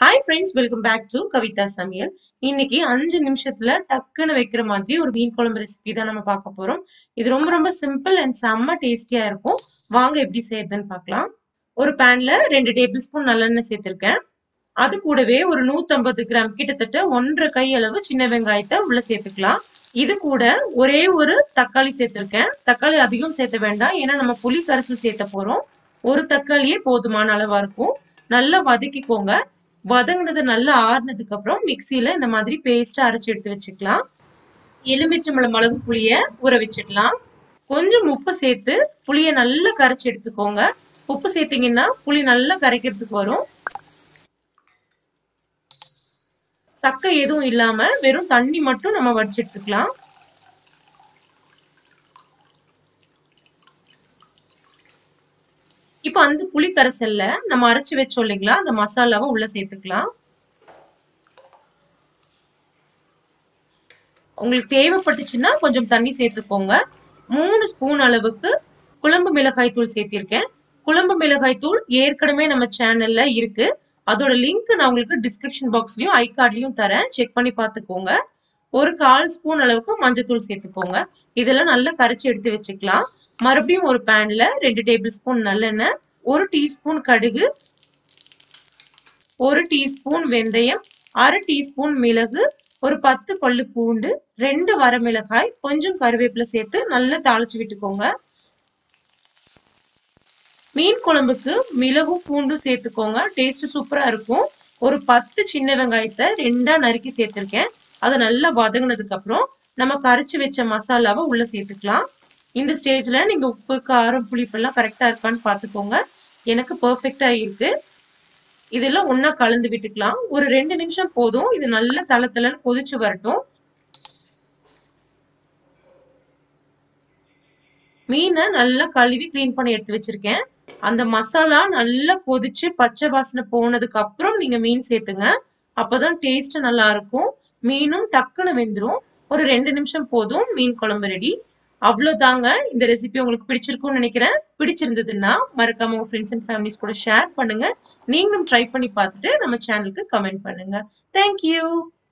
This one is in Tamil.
hi friends welcome back to Kavitha Samayal இன்னைக்கு அஞ்சு நிமிஷத்துல டக்குன்னு வைக்கிற மாதிரி ஒரு மீன் குழம்பு ரெசிபி தான் நம்ம பார்க்க போறோம் இது ரொம்ப ரொம்ப சிம்பிள் அண்ட் செம்ம டேஸ்டியா இருக்கும் வாங்க எப்படி செய்யறதுன்னு பார்க்கலாம் ஒரு பேன்ல ரெண்டு டேபிள் ஸ்பூன் நல்லெண்ணெய் சேர்த்திருக்கேன் அது கூடவே ஒரு நூத்தம்பது கிராம் கிட்டத்தட்ட ஒன்றரை கை அளவு சின்ன வெங்காயத்தை உள்ள சேர்த்துக்கலாம் இது கூட ஒரே ஒரு தக்காளி சேர்த்திருக்கேன் தக்காளி அதிகம் சேர்த்த வேண்டாம் ஏன்னா நம்ம புளி கரைசல் சேர்த்த போறோம் ஒரு தக்காளியே போதுமான அளவா இருக்கும் நல்லா வதக்கிக்கோங்க வதங்கினது நல்லா ஆறுனதுக்கு அப்புறம் மிக்சியில இந்த மாதிரி பேஸ்டா அரைச்சு எடுத்து வச்சுக்கலாம் எலுமிச்சம்பழம் அளவு புளிய ஊற வச்சிடலாம் கொஞ்சம் உப்பு சேர்த்து புளிய நல்லா கரைச்சி எடுத்துக்கோங்க உப்பு சேர்த்தீங்கன்னா புளி நல்லா கரைக்கிறதுக்கு வரும் சக்கை எதுவும் இல்லாம வெறும் தண்ணி மட்டும் நம்ம வடிச்சு எடுத்துக்கலாம் இப்ப அந்த புளி கரைசல்ல நம்ம அரைச்சு வச்சோம் இல்லைங்களா அந்த மசாலாவை உள்ள சேர்த்துக்கலாம் உங்களுக்கு தேவைப்பட்டுச்சுன்னா கொஞ்சம் தண்ணி சேர்த்துக்கோங்க மூணு ஸ்பூன் அளவுக்கு குழம்பு மிளகாய் தூள் சேர்த்திருக்கேன் குழம்பு மிளகாய் தூள் ஏற்கனவே நம்ம சேனல்ல இருக்கு அதோட லிங்க் நான் உங்களுக்கு டிஸ்கிரிப்ஷன் பாக்ஸ்லயும் ஐ கார்ட்லயும் தரேன் செக் பண்ணி பார்த்துக்கோங்க ஒரு கால் ஸ்பூன் அளவுக்கு மஞ்சத்தூள் சேர்த்துக்கோங்க இதெல்லாம் நல்லா கரைச்சி எடுத்து வச்சுக்கலாம் மறுபடியும் ஒரு பேன்ல ரெண்டு டேபிள் ஸ்பூன் நல்லெண்ணெய் ஒரு டீஸ்பூன் கடுகு ஒரு டீஸ்பூன் வெந்தயம் அரை டீஸ்பூன் மிளகு ஒரு பத்து பல்லு பூண்டு ரெண்டு வரமிளகாய் கொஞ்சம் கருவேப்பிலை சேர்த்து நல்லா தாளிச்சு விட்டுக்கோங்க மீன் குழம்புக்கு மிளகும் பூண்டும் சேர்த்துக்கோங்க டேஸ்ட் சூப்பரா இருக்கும் ஒரு பத்து சின்ன வெங்காயத்தை ரெண்டா நறுக்கி சேர்த்திருக்கேன் அதை நல்லா வதங்கினதுக்கு அப்புறம் நம்ம கரைச்சி வச்ச மசாலாவை உள்ள சேர்த்துக்கலாம் இந்த ஸ்டேஜ்ல நீங்க உப்பு காரம் புளிப்பெல்லாம் கரெக்டா இருக்கான்னு பாத்துக்கோங்க எனக்கு பெர்ஃபெக்டா இருக்கு இதெல்லாம் ஒன்னா கலந்து விட்டுக்கலாம் ஒரு ரெண்டு நிமிஷம் போதும் இது நல்ல தள தளன்னு கொதிச்சு வரட்டும் மீனை நல்லா கழுவி கிளீன் பண்ணி எடுத்து வச்சிருக்கேன் அந்த மசாலா நல்லா கொதிச்சு பச்சை வாசனை போனதுக்கு அப்புறம் நீங்க மீன் சேர்த்துங்க அப்பதான் டேஸ்ட் நல்லா இருக்கும் மீனும் டக்குன்னு வெந்துரும் ஒரு ரெண்டு நிமிஷம் போதும் மீன் குழம்பு ரெடி அவ்வளவுதாங்க இந்த ரெசிபி உங்களுக்கு பிடிச்சிருக்கும்னு நினைக்கிறேன் பிடிச்சிருந்ததுன்னா மறக்காம உங்க ஃப்ரெண்ட்ஸ் அண்ட் ஃபேமிலிஸ் கூட ஷேர் பண்ணுங்க நீங்களும் ட்ரை பண்ணி பார்த்துட்டு நம்ம சேனலுக்கு கமெண்ட் பண்ணுங்க தேங்க்யூ